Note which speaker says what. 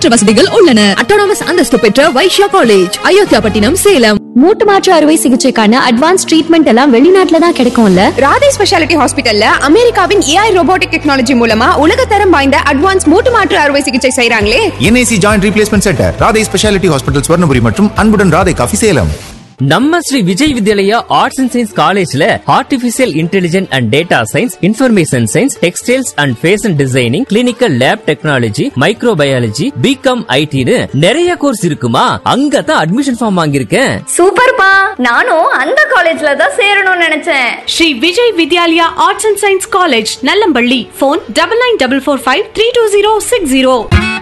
Speaker 1: எண்ணற்ற வசதிகள் உள்ளன அட்டானமஸ் அந்தஸ்து பெற்ற வைஷ்யா காலேஜ் அயோத்தியாபட்டினம் சேலம்
Speaker 2: மூட்டு மாற்று அறுவை சிகிச்சைக்கான அட்வான்ஸ் ட்ரீட்மெண்ட் எல்லாம் வெளிநாட்டுல தான் கிடைக்கும்ல
Speaker 3: ராதே ஸ்பெஷாலிட்டி ஹாஸ்பிட்டல்ல அமெரிக்காவின் ஏஐ ரோபோட்டிக் டெக்னாலஜி மூலமா உலகத்தரம் வாய்ந்த அட்வான்ஸ் மூட்டு மாற்று அறுவை சிகிச்சை செய்றாங்களே
Speaker 4: NIC joint replacement centre Radhai speciality hospital Swarnapuri மற்றும் அன்புடன் ராதை காஃபி சேலம்
Speaker 5: நம்ம Shri Vijay Vidyalaya arts and science காலேஜ்ல artificial intelligent and data science information science textiles and fashion designing clinical lab technology microbiology BCom ஐடின்னு நிறைய கோர்ஸ் இருக்குமா அங்க தான் அட்மிஷன் ஃபார்ம் வாங்கியிருக்கேன்
Speaker 6: சூப்பர்ப்பா நானும் அந்த காலேஜ்ல தான் சேரணும்னு நினைச்சேன்
Speaker 7: Shri Vijay Vidyalaya arts and science college Nallampalli phone double nine double four five three two zero six zero